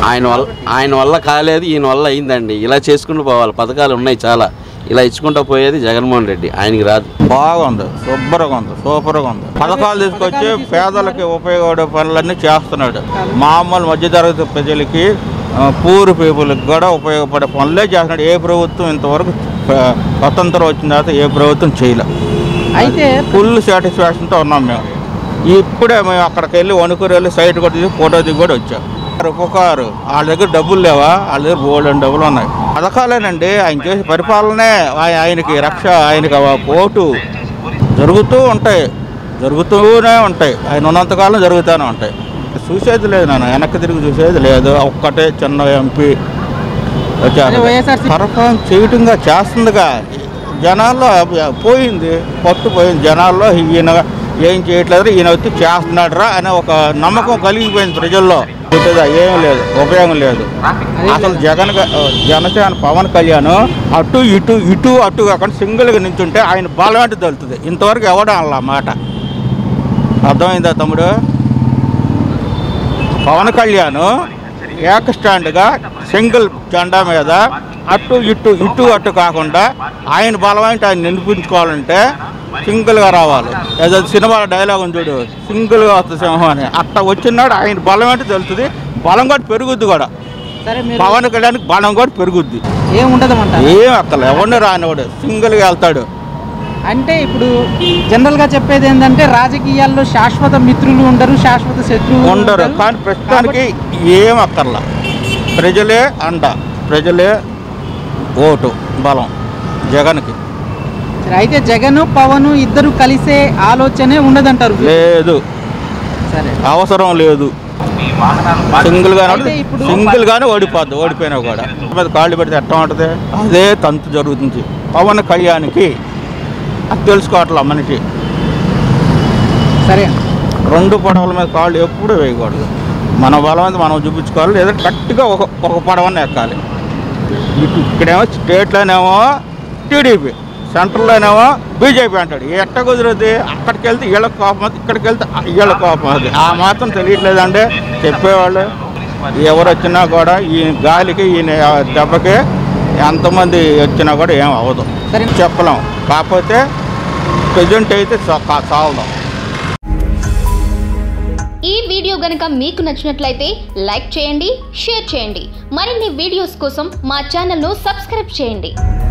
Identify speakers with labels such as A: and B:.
A: ఆయన వల్ల ఆయన వల్ల కాలేదు ఈయన వల్ల అయిందండి ఇలా చేసుకుంటూ పోవాలి పథకాలు ఉన్నాయి చాలా ఇలా ఇచ్చుకుంటూ పోయేది జగన్మోహన్ రెడ్డి ఆయనకి రాదు
B: బాగుంది శుభ్రంగా ఉంది సూపర్గా ఉంది పథకాలు తీసుకొచ్చి పేదలకి ఉపయోగపడే పనులన్నీ చేస్తున్నాడు మామూలు మధ్యతరగతి ప్రజలకి ఆ, పూర్ పీపుల్కి కూడా ఉపయోగపడే పనులే చేస్తున్నాడు ఏ ప్రభుత్వం ఇంతవరకు ఆ, స్వతంత్రం వచ్చిన తర్వాత ఏ ప్రభుత్వం చేయలే
C: అయితే
B: ఫుల్ సాటిస్ఫాక్షన్తో ఉన్నాం మేము ఇప్పుడే మేము అక్కడికి వెళ్ళి వణుకూరు వెళ్ళి సైట్ కూడా తీసి ఫోటో దిగి కూడా వచ్చాం ఉపకారు వాళ్ళ దగ్గర డబ్బులు లేవా వాళ్ళ దగ్గర బోల్డ్ డబ్బులు ఉన్నాయి పథకాలేనండి ఆయన చేసే పరిపాలనే ఆయ- ఆయనకి రక్ష ఆయనకి ఆ ఓటు జరుగుతూ ఉంటాయి జరుగుతూనే ఉంటాయి ఆయన ఉన్నంతకాలం జరుగుతూనే ఉంటాయి చూసేది లేదు నాన్న వెనక్కి తిరిగి చూసేది లేదు ఒక్కటే చిన్న ఎంపీ
C: అదే వైఎస్ఆర్సీ-
B: పర్ఫార్మ్ చేయటంగా చేస్తుందిగా జనాల్లో పోయింది పట్టు పోయింది జనాల్లో ఈయన ఏం చేయట్లేదు ఈయన వచ్చి చేస్తున్నాడు రా అనే ఒక నమ్మకం కలిగిపోయింది ప్రజల్లో పుట్టేదా ఏం లేదు ఉపయోగం లేదు అసలు జగన్ గా- జనసేన పవన్ కళ్యాణ్ అటు ఇటు ఇటు అటు కాకుండా సింగిల్గా నించుంటే ఆయన బలమేంటి తెలుస్తుంది ఇంతవరకు ఎవడం అలా మాట అర్థమైందా తమ్ముడు పవన్ కళ్యాణ్ ఏక స్టాండ్గా సింగిల్ జెండా మీద అటు ఇటు ఇటు అటు కాకుండా ఆయన బలమైంటి ఆయన నిరూపించుకోవాలంటే సింగిల్గా రావాలి ఏదో సినిమా డైలాగ్ ఉంది చూడు సింగిల్గా వస్తుంది సింహం అని అట్లా వచ్చినాడు ఆయన బలం ఏంటో తెలుస్తుంది బలం కూడా పెరుగుద్ది కూడా
C: సరే మీరు
B: పవన్ కళ్యాణ్కి బలం కూడా పెరుగుద్ది
C: ఏం ఉండదమంట
B: ఏం అక్కల ఎవరిని రానివాడు సింగిల్గా వెళ్తాడు
C: అంటే ఇప్పుడు జనరల్ గా చెప్పేది ఏంటంటే రాజకీయాల్లో శాశ్వత మిత్రులు ఉండరు శాశ్వత శత్రువులు
B: ఉండరు
C: ఉండరు.
B: కానీ ప్రస్తుతానికి ఏం అక్కర్లా ప్రజలే అండ ప్రజలే ఓటు బలం జగన్కి
C: సరే, అయితే జగన్ పవన్ ఇద్దరు కలిసే ఆలోచనే ఉండదంటారు
B: లేదు
C: సరే
B: అవసరం లేదు సింగిల్ గానే
C: అయితే ఇప్పుడు-
B: సింగిల్ గానే ఓడిపోద్ది ఓడిపోయినా కూడా మీద కాళ్ళు పెడితే ఎట్లా ఉంటుంది అదే తంతు జరుగుతుంది పవన్ కళ్యాణ్కి అది తెలుసుకోవట్లా మనిషి
C: సరే
B: రెండు పడవల మీద కాళ్ళు ఎప్పుడూ వేయకూడదు మన బలమైంది మనం చూపించుకోవాలి లేదా గట్టిగా ఒక ఒక పడవని ఎక్కాలి ఇటు ఇక్కడేమో స్టేట్లోనేమో టీడీపీ సెంట్రల్లోనేమో బీజేపీ అంటాడు ఎట్ట కుదిరిద్ది అక్కడికి వెళ్తే వీళ్ళకి కోపం అవుతుంది ఇక్కడికి వెళ్తే వీళ్ళ కోపం అవుతుంది ఆ మాత్రం తెలియట్లేదంటే చెప్పేవాళ్ళు ఎవరు వచ్చినా కూడా ఈ గాలికి ఈయన దెబ్బకి ఎంతమంది వచ్చినా కూడా ఏం అవ్వదు
C: సరే.
B: చెప్పలేం కాకపోతే ప్రజెంట్ అయితే చా- చాలదాం
D: ఈ వీడియో గనుక మీకు నచ్చినట్లయితే లైక్ చేయండి షేర్ చేయండి మరిన్ని వీడియోస్ కోసం మా ఛానల్ను సబ్స్క్రైబ్ చేయండి